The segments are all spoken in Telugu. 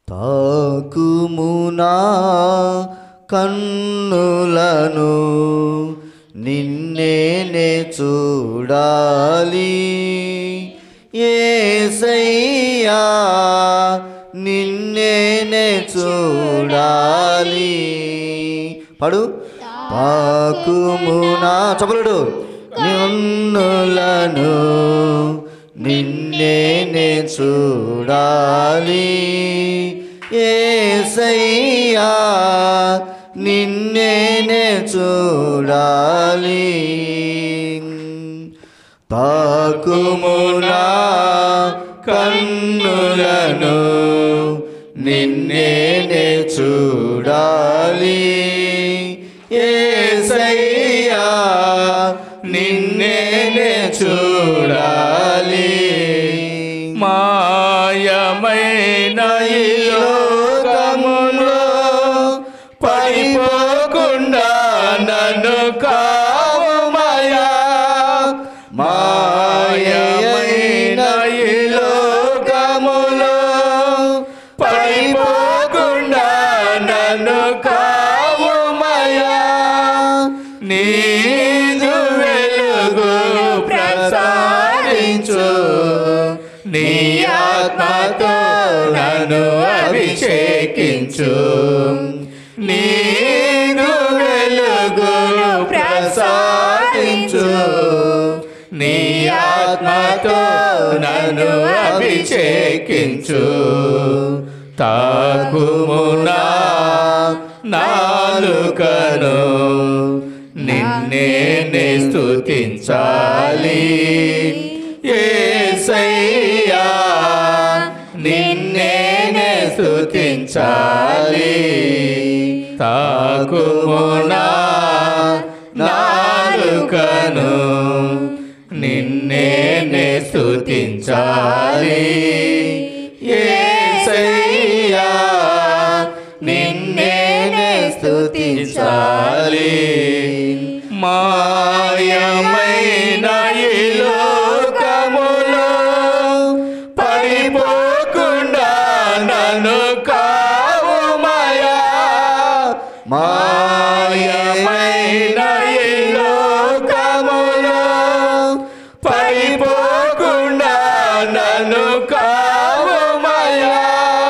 తాకుమునా కన్నులను నిన్నేనే చూడాలి ఏసయ్యా నిన్నేనే చూడాలి పడు తాకుమునా చపలుడు నిన్నులను నిన్నేనే చూడాలి ఏసయ్యా నిన్నేనే చూడాలి తాకుమునా కన్నులను నిన్నేనే చూడాలి ఏసయ్యా నిన్నేనే చూడాలి మాయమైన ఈ లోకములో పడిపోకుండా నన్ను కావుమయా మాయమైన ఈ లోకములో పడిపోకుండా నన్ను కావుమయా నీదు వెలుగు ప్రసారించు నీ ఆత్మతో నన్ను అభిషేకించు నీదు వెలుగు ప్రసారించు నీ ఆత్మతో నన్ను అభిషేకించు తాకుమునా నాలుకను నిన్నే స్తుతించాలి ఏసయ్యా నిన్నే స్తుతించాలి తాకుమునా నాలుకను నిన్నే స్తుతించాలి ఏసయ్యా నిన్నే స్తుతించాలి మాయమైన ఈ లోకములో పడిపోకుండా నన్ను కావుమయా మాయమైన ఈ లోకములో పడిపోకుండా నన్ను కావుమయా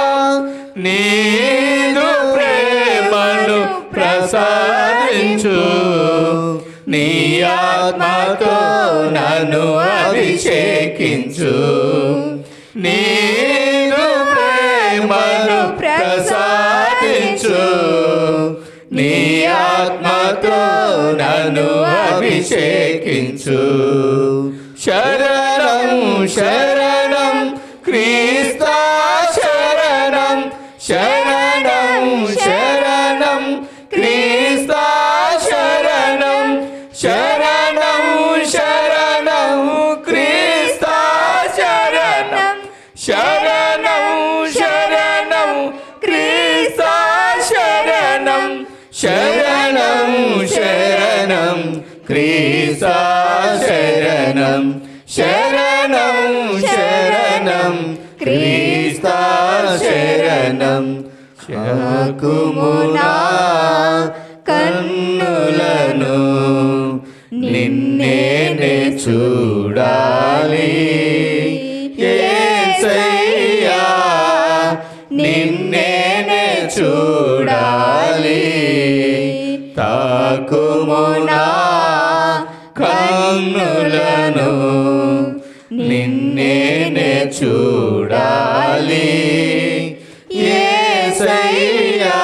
నీదు ప్రేమను ప్రసాదించు నీ ఆత్మతో నన్ను అభిషేకించు నీదు ప్రేమను ప్రసాదించు నీ ఆత్మతో నన్ను అభిషేకించు శరణం శరణం క్రీస్తా శరణం శరణం శరణం క్రీస్తా శరణం శరణం శరణం క్రీస్తా శరణం శరణం శరణం క్రీస్తా శరణం శరణం శరణం క్రీస్తా శరణం శరణం శరణం క్రీస్తా శరణం తాకుమునా కన్నులను నిన్నేనే చూడాలి ఏసయ్యా నిన్నేనే చూడాలి తాకుమునా కన్నులను నిన్నేనే చూడాలి ఏసయ్యా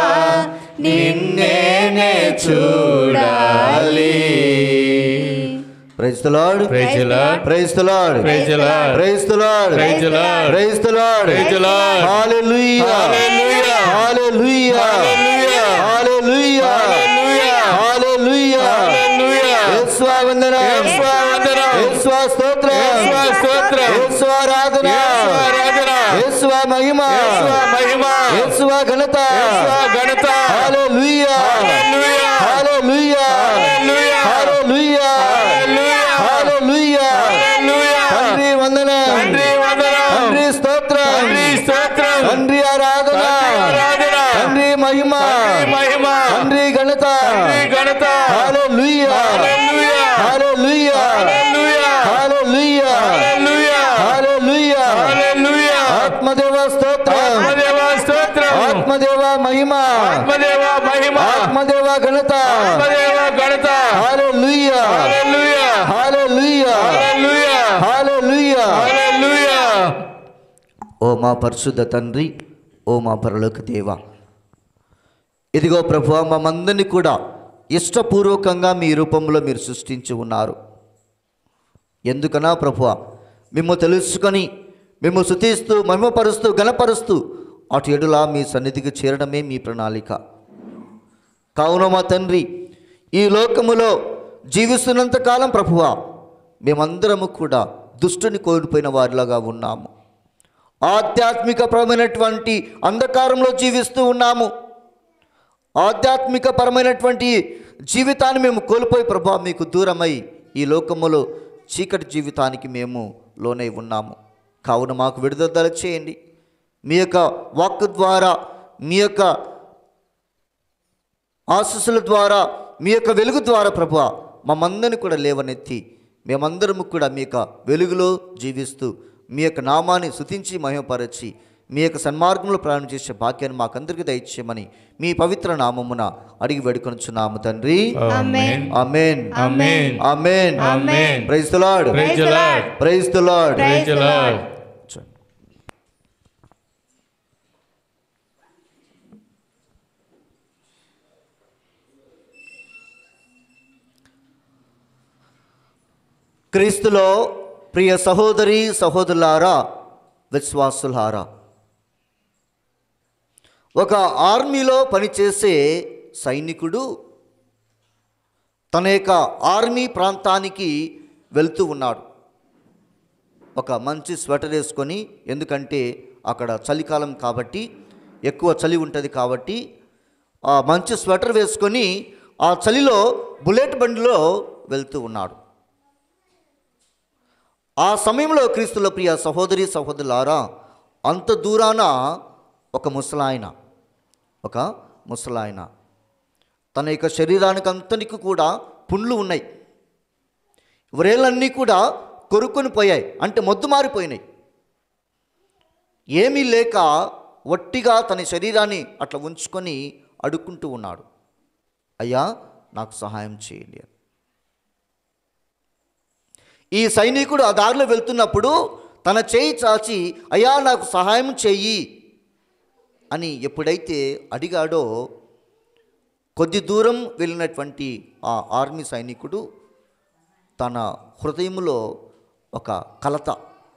నిన్నేనే చూడాలి praise the lord Praise the Lord. Praise the lord Praise the Lord. Praise the lord Praise the Lord. Praise the lord Praise the Lord. Hallelujah Hallelujah. Hallelujah Hallelujah. Hallelujah Hallelujah. Hallelujah Hallelujah. యేసువా వందనం యేసువా వందనం. యేసువా స్తోత్రం యేసువా స్తోత్రం. యేసువా ఆరాధన యేసువా ఆరాధన. యేసువా మహిమ యేసువా మహిమ. యేసువా ఘనత యేసువా ఘనత. హల్లెలూయా హల్లెలూయా. హల్లెలూయా హల్లెలూయా. హల్లెలూయా హల్లెలూయా. హల్లెలూయా హల్లెలూయా. తండ్రి వందనం తండ్రి వందనం. తండ్రి స్తోత్రం తండ్రి స్తోత్రం. తండ్రి ఆరాధన తండ్రి ఘనత హల్లెలూయా హల్లెలూయా హల్లెలూయా హల్లెలూయా హల్లెలూయా హల్లెలూయా హల్లెలూయా హల్లెలూయా ఆత్మదేవ స్తోత్రం ఆత్మదేవ స్తోత్రం ఆత్మదేవ మహిమ ఆత్మదేవ మహిమ ఆత్మదేవ ఘనత ఆత్మదేవ ఘనత హల్లెలూయా హల్లెలూయా హల్లెలూయా హల్లెలూయా హల్లెలూయా హల్లెలూయా ఓ మా పరిశుద్ధ తండ్రి ఓ మా పరలోక దేవ ఇదిగో ప్రభు మమ్మందరినీ కూడా ఇష్టపూర్వకంగా మీ రూపంలో మీరు సృష్టించి ఉన్నారు ఎందుకనా ప్రభు మేము తెలుసుకొని మేము శుతిస్తూ మహిమపరుస్తూ గణపరుస్తూ అటు ఎడులా మీ సన్నిధికి చేరడమే మీ ప్రణాళిక కావున మా తండ్రి ఈ లోకములో జీవిస్తున్నంత కాలం ప్రభువ మేమందరము కూడా దుష్టుని కోల్పోయిన వారిలాగా ఉన్నాము ఆధ్యాత్మికపరమైనటువంటి అంధకారంలో జీవిస్తూ ఉన్నాము ఆధ్యాత్మిక పరమైనటువంటి జీవితాన్ని మేము కోల్పోయి ప్రభా మీకు దూరమై ఈ లోకములో చీకటి జీవితానికి మేము లోనై ఉన్నాము కావున మాకు విడుదల చేయండి మీ యొక్క వాక్ ద్వారా మీ యొక్క ఆశస్సుల ద్వారా మీ యొక్క వెలుగు ద్వారా ప్రభు మమ్మందరిని కూడా లేవనెత్తి మేమందరము కూడా మీ యొక్క వెలుగులో జీవిస్తూ మీ యొక్క నామాన్ని శుతించి మహిమపరచి మీ యొక్క సన్మార్గంలో ప్రయాణం చేసే భాగ్యాన్ని మాకందరికీ దయచేయమని మీ పవిత్ర నామమున అడిగి వేడుకొనుచున్నాము తండ్రి amen amen amen amen amen praise the Lord praise the Lord praise the Lord praise the Lord క్రీస్తులో ప్రియ సహోదరి సహోదరులారా విశ్వాసులారా ఒక ఆర్మీలో పనిచేసే సైనికుడు తన యొక్క ఆర్మీ ప్రాంతానికి వెళ్తూ ఉన్నాడు ఒక మంచి స్వెటర్ వేసుకొని ఎందుకంటే అక్కడ చలికాలం కాబట్టి ఎక్కువ చలి ఉంటుంది కాబట్టి ఆ మంచి స్వెటర్ వేసుకొని ఆ చలిలో బుల్లెట్ బండిలో వెళ్తూ ఉన్నాడు ఆ సమయంలో క్రీస్తుల ప్రియ సహోదరి సహోదరులారా అంత దూరాన ఒక ముసలాయన ఒక ముసలాయన తన యొక్క శరీరానికి అంతనికి కూడా పుండ్లు ఉన్నాయి వ్రేళ్ళన్నీ కూడా కొరుక్కొని పోయాయి అంటే మొద్దు మారిపోయినాయి ఏమీ లేక వట్టిగా తన శరీరాన్ని అట్లా ఉంచుకొని అడుక్కుంటూ ఉన్నాడు అయ్యా నాకు సహాయం చేయండి అని ఈ సైనికుడు ఆ దారిలో వెళ్తున్నప్పుడు తన చేయి చాచి అయ్యా నాకు సహాయం చెయ్యి అని ఎప్పుడైతే అడిగాడో కొద్ది దూరం వెళ్ళినటువంటి ఆ ఆర్మీ సైనికుడు తన హృదయంలో ఒక కలత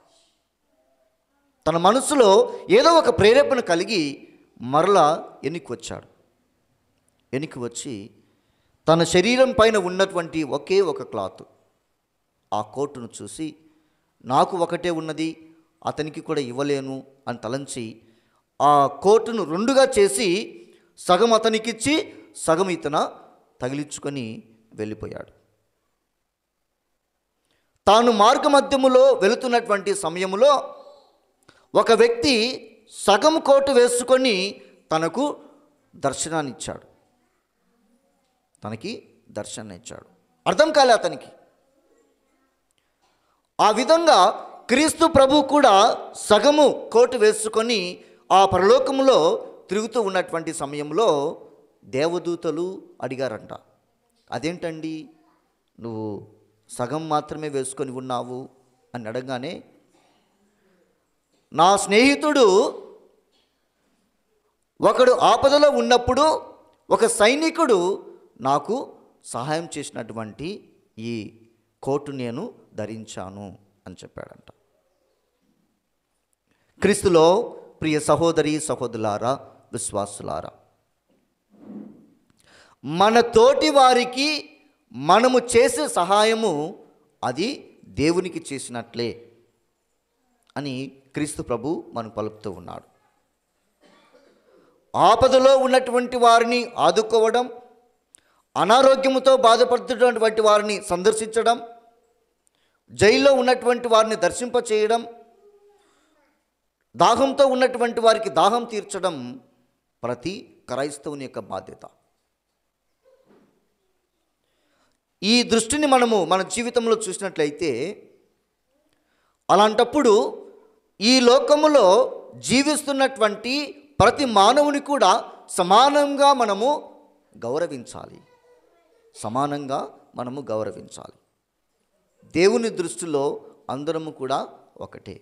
తన మనసులో ఏదో ఒక ప్రేరేపణ కలిగి మరలా ఎనికి వచ్చాడు ఎనికి వచ్చి తన శరీరం పైన ఉన్నటువంటి ఒకే ఒక క్లాత్ ఆ కోటును చూసి నాకు ఒకటే ఉన్నది అతనికి కూడా ఇవ్వలేను అని తలంచి ఆ కోటును రెండుగా చేసి సగం అతనికిచ్చి సగం ఇతన తగిలించుకొని వెళ్ళిపోయాడు తాను మార్గమధ్యములో వెళుతున్నటువంటి సమయములో ఒక వ్యక్తి సగం కోటు వేసుకొని తనకు దర్శనాన్ని ఇచ్చాడు తనకి దర్శనం ఇచ్చాడు అర్థం కాలే అతనికి ఆ విధంగా క్రీస్తు ప్రభు కూడా సగము కోటు వేసుకొని ఆ పరలోకములో తిరుగుతూ ఉన్నటువంటి సమయంలో దేవదూతలు అడిగారంట అదేంటండి నువ్వు సగం మాత్రమే వేసుకొని ఉన్నావు అని అడగానే నా స్నేహితుడు ఒకడు ఆపదలో ఉన్నప్పుడు ఒక సైనికుడు నాకు సహాయం చేసినటువంటి ఈ కోటు నేను ధరించాను అని చెప్పాడంట క్రీస్తులో ప్రియ సహోదరి సహోదరులారా విశ్వాసులారా మన తోటి వారికి మనము చేసే సహాయము అది దేవునికి చేసినట్లే అని క్రీస్తు ప్రభు మనకు పలుకుతూ ఉన్నాడు ఆపదలో ఉన్నటువంటి వారిని ఆదుకోవడం అనారోగ్యముతో బాధపడుతున్నటువంటి వారిని సందర్శించడం జైల్లో ఉన్నటువంటి వారిని దర్శింప చేయడం దాహంతో ఉన్నటువంటి వారికి దాహం తీర్చడం ప్రతి క్రైస్తవుని యొక్క బాధ్యత ఈ దృష్టిని మనము మన జీవితంలో చూసినట్లయితే అలాంటప్పుడు ఈ లోకములో జీవిస్తున్నటువంటి ప్రతి మానవుని కూడా సమానంగా మనము గౌరవించాలి సమానంగా మనము గౌరవించాలి దేవుని దృష్టిలో అందరము కూడా ఒకటే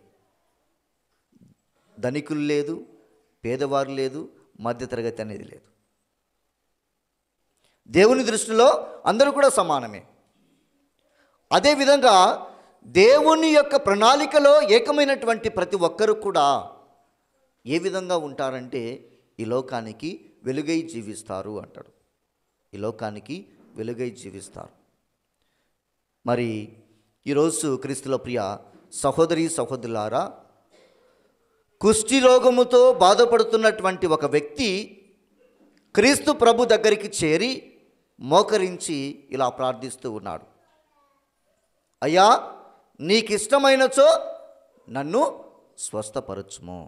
ధనికులు లేదు పేదవారు లేదు మధ్యతరగతి అనేది లేదు దేవుని దృష్టిలో అందరూ కూడా సమానమే అదేవిధంగా దేవుని యొక్క ప్రణాళికలో ఏకమైనటువంటి ప్రతి ఒక్కరు కూడా ఏ విధంగా ఉంటారంటే ఈ లోకానికి వెలుగై జీవిస్తారు అంటాడు ఈ లోకానికి వెలుగై జీవిస్తారు మరి ఈరోజు క్రీస్తుల ప్రియ సహోదరి సహోదరులారా కుష్టి రోగముతో బాధపడుతున్నటువంటి ఒక వ్యక్తి క్రీస్తు ప్రభు దగ్గరికి చేరి మోకరించి ఇలా ప్రార్థిస్తూ ఉన్నాడు అయ్యా నీకిష్టమైనచో నన్ను స్వస్థపరచుము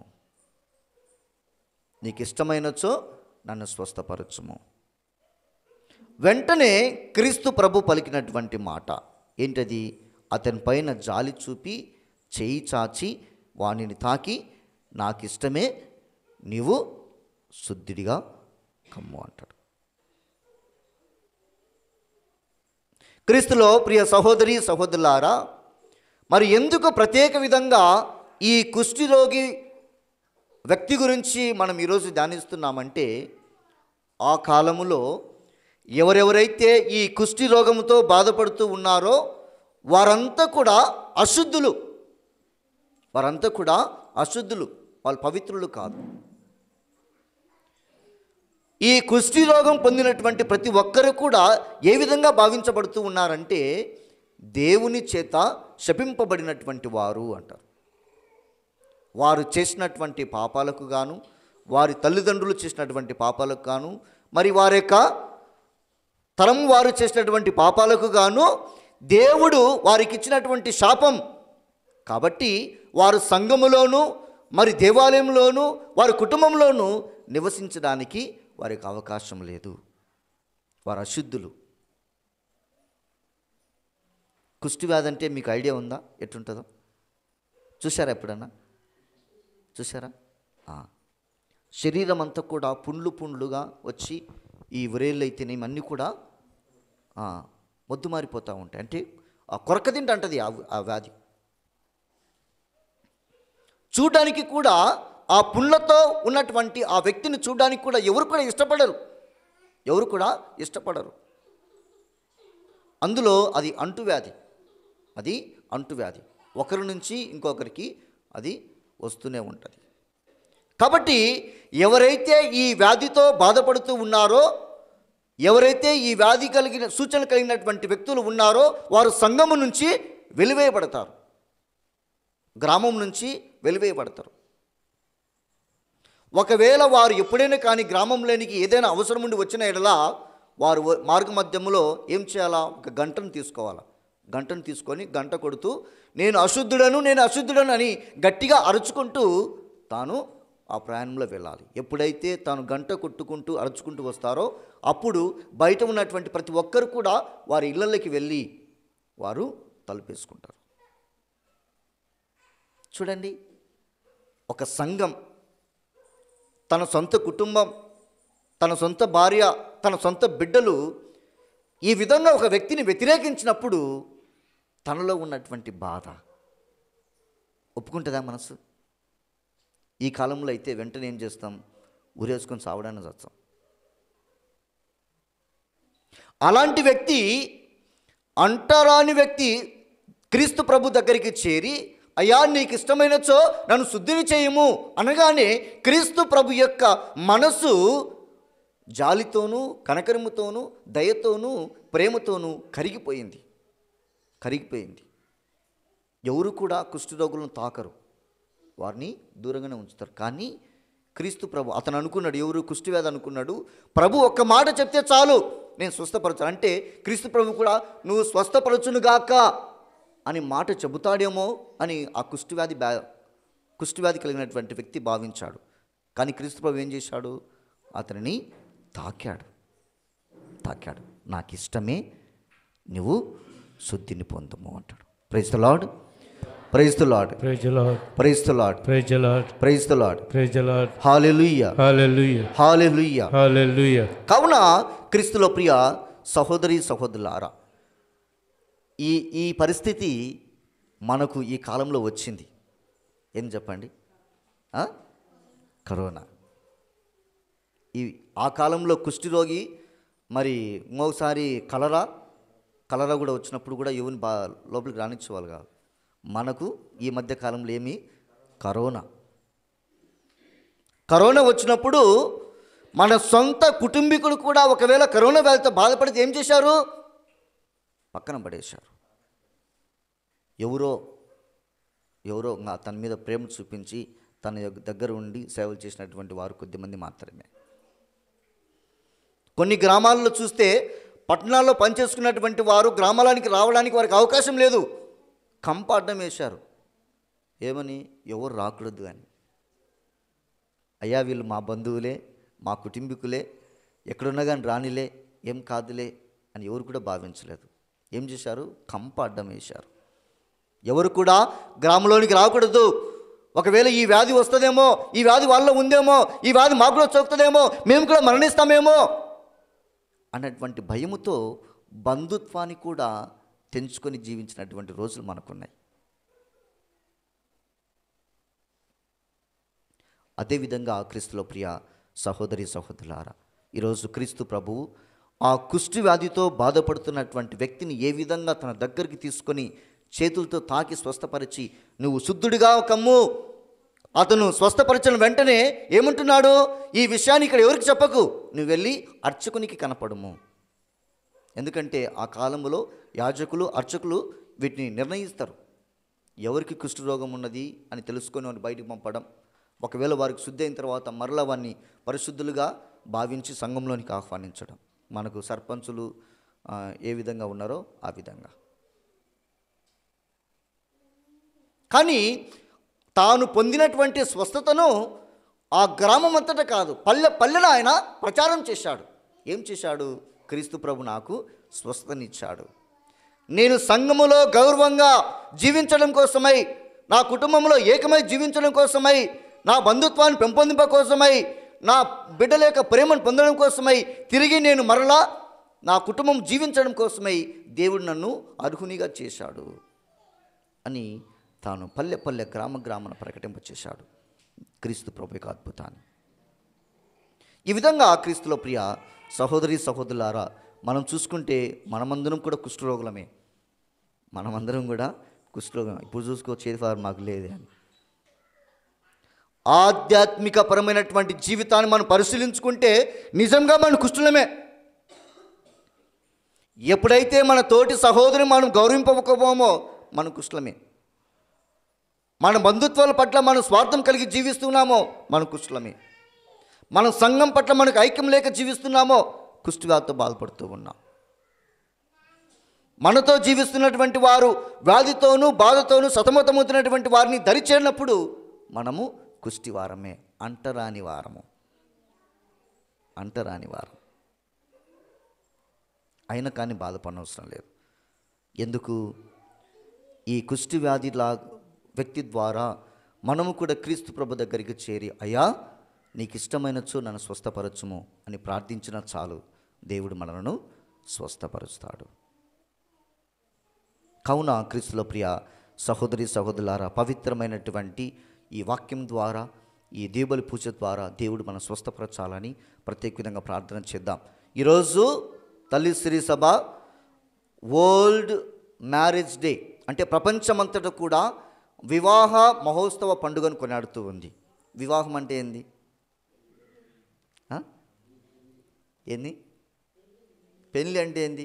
నీకిష్టమైనచో నన్ను స్వస్థపరచుము వెంటనే క్రీస్తు ప్రభు పలికినటువంటి మాట ఏంటది అతని పైన జాలి చూపి చేయి చాచి వానిని తాకి నాకిష్టమే నీవు శుద్ధిడిగా కమ్ము అంటాడు క్రీస్తులో ప్రియ సహోదరి సహోదరులారా మరి ఎందుకు ప్రత్యేక విధంగా ఈ కుష్ఠిరోగి వ్యక్తి గురించి మనం ఈరోజు ధ్యానిస్తున్నామంటే ఆ కాలములో ఎవరెవరైతే ఈ కుష్టి రోగంతో బాధపడుతూ ఉన్నారో వారంతా కూడా అశుద్ధులు వారంతా కూడా అశుద్ధులు వాళ్ళు పవిత్రులు కాదు ఈ కుష్టి రోగం పొందినటువంటి ప్రతి ఒక్కరు కూడా ఏ విధంగా భావించబడుతూ ఉన్నారంటే దేవుని చేత శపింపబడినటువంటి వారు అంటారు వారు చేసినటువంటి పాపాలకు గాను వారి తల్లిదండ్రులు చేసినటువంటి పాపాలకు గాను మరి వారి యొక్క తరం వారు చేసినటువంటి పాపాలకు గాను దేవుడు వారికి ఇచ్చినటువంటి శాపం కాబట్టి వారు సంఘములోను మరి దేవాలయంలోను వారి కుటుంబంలోనూ నివసించడానికి వారికి అవకాశం లేదు వారు అశుద్ధులు కుష్టివ్యాధి అంటే మీకు ఐడియా ఉందా ఎట్టుంటుందో చూసారా ఎప్పుడన్నా చూసారా ఆ. శరీరం అంతా కూడా పుండ్లు పుండ్లుగా వచ్చి ఈ వ్రేళ్ళు అయితేనేమి అన్నీ కూడా ఆ, మొద్దుమారిపోతూ ఉంటాయి అంటే ఆ కొరకదింట అంటది ఆ ఆ వ్యాధి చూడడానికి కూడా ఆ పుండ్లతో ఉన్నటువంటి ఆ వ్యక్తిని చూడడానికి కూడా ఎవరు కూడా ఇష్టపడరు ఎవరు కూడా ఇష్టపడరు అందులో అది అంటువ్యాధి అది అంటువ్యాధి ఒకరి నుంచి ఇంకొకరికి అది వస్తూనే ఉంటుంది కాబట్టి ఎవరైతే ఈ వ్యాధితో బాధపడుతూ ఉన్నారో ఎవరైతే ఈ వ్యాధి కలిగిన సూచన కలిగినటువంటి వ్యక్తులు ఉన్నారో వారు సంఘము నుంచి వెలివేయబడతారు గ్రామం నుంచి వెలివేయబడతారు ఒకవేళ వారు ఎప్పుడైనా కానీ గ్రామంలోనికి ఏదైనా అవసరం ఉండి వచ్చిన ఎడలా వారు వ- మార్గ మధ్యములో ఏం చేయాలా ఒక గంటను తీసుకోవాలా గంటను తీసుకొని గంట కొడుతూ నేను అశుద్ధుడను నేను అశుద్ధుడను అని గట్టిగా అరుచుకుంటూ తాను ఆ ప్రయాణంలో వెళ్ళాలి ఎప్పుడైతే తాను గంట కొట్టుకుంటూ అరుచుకుంటూ వస్తారో అప్పుడు బయట ఉన్నటువంటి ప్రతి ఒక్కరు కూడా వారి ఇళ్ళలోకి వెళ్ళి వారు తలుపేసుకుంటారు చూడండి ఒక సంఘం తన సొంత కుటుంబం తన సొంత భార్య తన సొంత బిడ్డలు ఈ విధంగా ఒక వ్యక్తిని వ్యతిరేకించినప్పుడు తనలో ఉన్నటువంటి బాధ ఒప్పుకుంటుందా మనసు ఈ కాలంలో అయితే వెంటనే ఏం చేస్తాం ఊరేసుకొని సావడానికి చస్తాం అలాంటి వ్యక్తి అంటరాని వ్యక్తి క్రీస్తు ప్రభు దగ్గరికి చేరి అయ్యా నీకు ఇష్టమైనచో నన్ను శుద్ధిని చేయము అనగానే క్రీస్తు ప్రభు యొక్క మనసు జాలితోనూ కనకరముతోనూ దయతోనూ ప్రేమతోనూ కరిగిపోయింది కరిగిపోయింది ఎవరు కూడా కుష్ఠరోగులను తాకరు వారిని దూరంగానే ఉంచుతారు కానీ క్రీస్తు ప్రభు అతను అనుకున్నాడు ఎవరు కుష్టివ్యాధి అనుకున్నాడు ప్రభు ఒక్క మాట చెప్తే చాలు నేను స్వస్థపరచు అంటే క్రీస్తు ప్రభు కూడా నువ్వు స్వస్థపరచునుగాక అని మాట చెబుతాడేమో అని ఆ కుష్టివ్యాధి బ్యా కుష్టివ్యాధి కలిగినటువంటి వ్యక్తి భావించాడు కానీ క్రీస్తు ప్రభు ఏం చేశాడు అతనిని తాకాడు తాకాడు నాకు ఇష్టమే నువ్వు శుద్ధిని పొందము అంటాడు praise the lord praise the lord Praise the Lord. Praise the lord Praise the Lord. Praise the lord Praise the Lord. Hallelujah Hallelujah. Hallelujah Hallelujah. కావున క్రీస్తులో ప్రియ సహోదరి సహోదరులారా ఈ ఈ పరిస్థితి మనకు ఈ కాలంలో వచ్చింది ఏం చెప్పండి ఆ? కరోనా ఈ ఆ కాలంలో కుష్ఠిరోగి మరి ఇంకొకసారి కలరా కలరా కూడా వచ్చినప్పుడు కూడా ఎవరిని బా లోపలికి రానిచ్చేవాళ్ళు కాదు మనకు ఈ మధ్య కాలంలో ఏమి కరోనా కరోనా వచ్చినప్పుడు మన సొంత కుటుంబీకులు కూడా ఒకవేళ కరోనా వ్యాధితో బాధపడితే ఏం చేశారు పక్కన పడేశారు ఎవరో ఎవరో ఇంకా తన మీద ప్రేమ చూపించి తన యొక్క దగ్గర ఉండి సేవలు చేసినటువంటి వారు కొద్దిమంది మాత్రమే కొన్ని గ్రామాల్లో చూస్తే పట్టణాల్లో పనిచేసుకున్నటువంటి వారు గ్రామాలానికి రావడానికి వారికి అవకాశం లేదు కంప అడ్డం వేశారు ఏమని ఎవరు రాకూడదు అని అయ్యా వీళ్ళు మా బంధువులే మా కుటుంబీకులే ఎక్కడున్నా కానీ రానిలే ఏం కాదులే అని ఎవరు కూడా భావించలేదు ఏం చేశారు కంప అడ్డం వేశారు ఎవరు కూడా గ్రామంలోనికి రాకూడదు ఒకవేళ ఈ వ్యాధి వస్తుందేమో ఈ వ్యాధి వాళ్ళలో ఉందేమో ఈ వ్యాధి మాకు కూడా సోకుతుందేమో మేము కూడా మరణిస్తామేమో అన్నటువంటి భయముతో బంధుత్వాన్ని కూడా తెంచుకొని జీవించినటువంటి రోజులు మనకున్నాయి అదేవిధంగా క్రీస్తులో ప్రియ సహోదరి సహోదరులారా ఈరోజు క్రీస్తు ప్రభువు ఆ కుష్టి వ్యాధితో బాధపడుతున్నటువంటి వ్యక్తిని ఏ విధంగా తన దగ్గరికి తీసుకొని చేతులతో తాకి స్వస్థపరిచి నువ్వు శుద్ధుడిగా కమ్ము అతను స్వస్థపరిచిన వెంటనే ఏమంటున్నాడు ఈ విషయాన్ని ఇక్కడ ఎవరికి చెప్పకు నువ్వు వెళ్ళి అర్చకునికి కనపడము ఎందుకంటే ఆ కాలంలో యాజకులు అర్చకులు వీటిని నిర్ణయిస్తారు ఎవరికి కుష్ఠరోగం ఉన్నది అని తెలుసుకొని వారిని బయటికి పంపడం ఒకవేళ వారికి శుద్ధి అయిన తర్వాత మరలా వారిని పరిశుద్ధులుగా భావించి సంఘంలోనికి ఆహ్వానించడం మనకు సర్పంచులు ఆ, ఏ విధంగా ఉన్నారో ఆ విధంగా కానీ తాను పొందినటువంటి స్వస్థతను ఆ గ్రామం అంతటా కాదు పల్లె పల్లెన ఆయన ప్రచారం చేశాడు ఏం చేశాడు క్రీస్తు ప్రభు నాకు స్వస్థతనిచ్చాడు నేను సంఘములో గౌరవంగా జీవించడం కోసమై నా కుటుంబంలో ఏకమై జీవించడం కోసమై నా బంధుత్వాన్ని పెంపొందింప కోసమై నా బిడ్డల యొక్క ప్రేమను పొందడం కోసమై తిరిగి నేను మరలా నా కుటుంబం జీవించడం కోసమై దేవుడు నన్ను అర్హునిగా చేశాడు అని తాను పల్లె పల్లె గ్రామ గ్రామాన ప్రకటింపచేశాడు క్రీస్తు ప్రభు యొక్క అద్భుతాన్ని ఈ విధంగా క్రీస్తులో ప్రియ సహోదరి సహోదరులారా మనం చూసుకుంటే మనమందరం కూడా కుష్ఠరోగులమే మనమందరం కూడా కుష్ఠరోగం ఇప్పుడు చూసుకో చేతివారు మాకు లేదే అని ఆధ్యాత్మిక పరమైనటువంటి జీవితాన్ని మనం పరిశీలించుకుంటే నిజంగా మన కుష్ఠులమే ఎప్పుడైతే మన తోటి సహోదరిని మనం గౌరవింపకపోమో మన కుష్ఠలమే మన బంధుత్వాల పట్ల మనం స్వార్థం కలిగి జీవిస్తున్నామో మన కుష్ఠలమే మన సంఘం పట్ల మనకు ఐక్యం లేక జీవిస్తున్నామో కుష్ఠవ్యాధితో బాధపడుతూ ఉన్నాం మనతో జీవిస్తున్నటువంటి వారు వ్యాధితోనూ బాధతోనూ సతమతమవుతున్నటువంటి వారిని దరిచేరినప్పుడు మనము కుష్టివారమే అంటరాని వారము అంటరాని వారం అయినా కానీ బాధపడనవసరం లేదు ఎందుకు ఈ కుష్టి వ్యాధి లా వ్యక్తి ద్వారా మనము కూడా క్రీస్తు ప్రభు దగ్గరికి చేరి అయ్యా నీకు ఇష్టమైనచో నన్ను స్వస్థపరచుము అని ప్రార్థించిన చాలు దేవుడు మనలను స్వస్థపరుస్తాడు కావున క్రీస్తుల ప్రియ సహోదరి సహోదరులారా పవిత్రమైనటువంటి ఈ వాక్యం ద్వారా ఈ దీబలి పూజ ద్వారా దేవుడు మనం స్వస్థపరచాలని ప్రత్యేక విధంగా ప్రార్థన చేద్దాం ఈరోజు తల్లి శ్రీ సభ వరల్డ్ మ్యారేజ్ డే అంటే ప్రపంచమంతటా కూడా వివాహ మహోత్సవ పండుగను కొనాడుతూ ఉంది వివాహం అంటే ఏంది ఆ? ఏంది పెళ్ళి అంటే ఏంది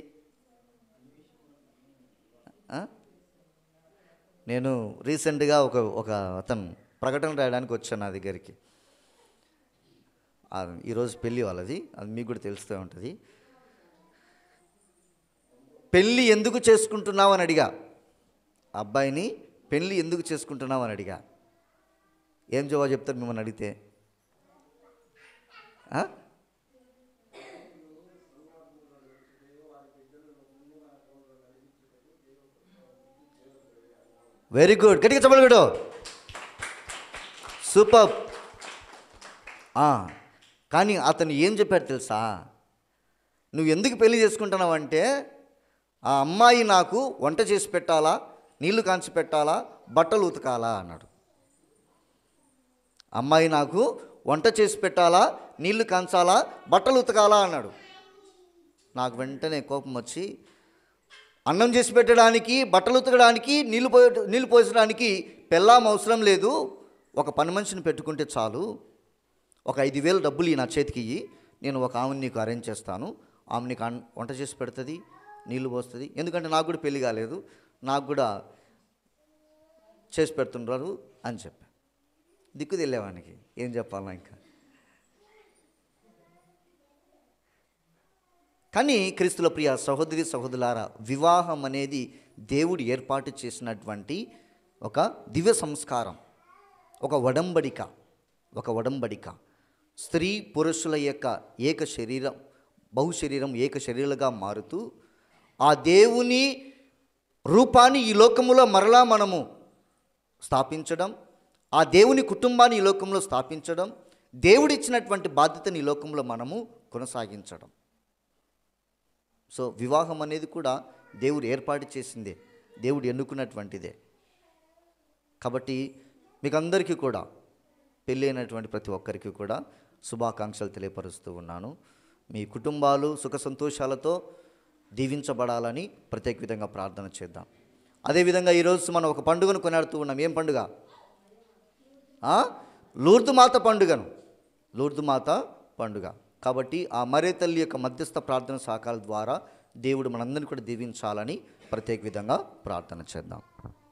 ఆ? నేను రీసెంట్గా ఒక ఒక అతను ప్రకటన రాయడానికి వచ్చాను నా దగ్గరికి ఆ, ఈరోజు పెళ్ళి వాళ్ళది అది మీకు కూడా తెలుస్తూ ఉంటుంది పెళ్ళి ఎందుకు చేసుకుంటున్నావు అని అడిగా ఆ అబ్బాయిని పెళ్ళి ఎందుకు చేసుకుంటున్నావు అని అడిగా ఏం జవాబు చెప్తారు మిమ్మల్ని అడిగితే ఆ? వెరీ గుడ్ గట్టిగా చెప్పగలగడు సూపర్ కానీ అతను ఏం చెప్పాడు తెలుసా నువ్వు ఎందుకు పెళ్లి చేసుకుంటున్నావు అంటే ఆ అమ్మాయి నాకు వంట చేసి పెట్టాలా నీళ్లు కాంచి పెట్టాలా బట్టలు ఉతకాలా అన్నాడు అమ్మాయి నాకు వంట చేసి పెట్టాలా నీళ్లు కాంచాలా బట్టలు ఉతకాలా అన్నాడు నాకు వెంటనే కోపం వచ్చి అన్నం చేసి పెట్టడానికి బట్టలు ఉతకడానికి నీళ్లు పోయ నీళ్లు పోసడానికి పెళ్ళాం అవసరం లేదు ఒక పని మనిషిని పెట్టుకుంటే చాలు ఒక ఐదు వేలు డబ్బులు ఈ నా చేతికి ఇయ్యి నేను ఒక ఆమెను నీకు అరేంజ్ చేస్తాను ఆమె నీకు అన్- వంట చేసి పెడుతుంది నీళ్లు పోస్తుంది ఎందుకంటే నాకు కూడా పెళ్లి కాలేదు నాకు కూడా చేసి పెడుతుండ్రు అని చెప్పా దిక్కు తెలియవానికి ఏం చెప్పాలా ఇంకా కానీ క్రీస్తుల ప్రియ సహోదరి సహోదరులారా వివాహం అనేది దేవుడు ఏర్పాటు చేసినటువంటి ఒక దివ్య సంస్కారం ఒక వడంబడిక ఒక వడంబడిక స్త్రీ పురుషుల యొక్క ఏక శరీరం బహు శరీరం ఏక శరీరాలుగా మారుతూ ఆ దేవుని రూపాన్ని ఈ లోకములో మరలా మనము స్థాపించడం ఆ దేవుని కుటుంబాన్ని ఈ లోకంలో స్థాపించడం దేవుడిచ్చినటువంటి బాధ్యతని ఈ లోకంలో మనము కొనసాగించడం సో వివాహం అనేది కూడా దేవుడు ఏర్పాటు చేసిందే దేవుడు ఎన్నుకున్నటువంటిదే కాబట్టి మీకు అందరికీ కూడా పెళ్ళైనటువంటి ప్రతి ఒక్కరికి కూడా శుభాకాంక్షలు తెలియపరుస్తూ ఉన్నాను మీ కుటుంబాలు సుఖ సంతోషాలతో దీవించబడాలని ప్రత్యేక విధంగా ప్రార్థన చేద్దాం అదేవిధంగా ఈరోజు మనం ఒక పండుగను కొనాడుతూ ఉన్నాం ఏం పండుగ ఆ? లూర్దు మాత పండుగను లూర్దు మాత పండుగ కాబట్టి ఆ మరే తల్లి యొక్క మధ్యస్థ ప్రార్థన సహకారాల ద్వారా దేవుడు మనందరినీ కూడా దీవించాలని ప్రత్యేక విధంగా ప్రార్థన చేద్దాం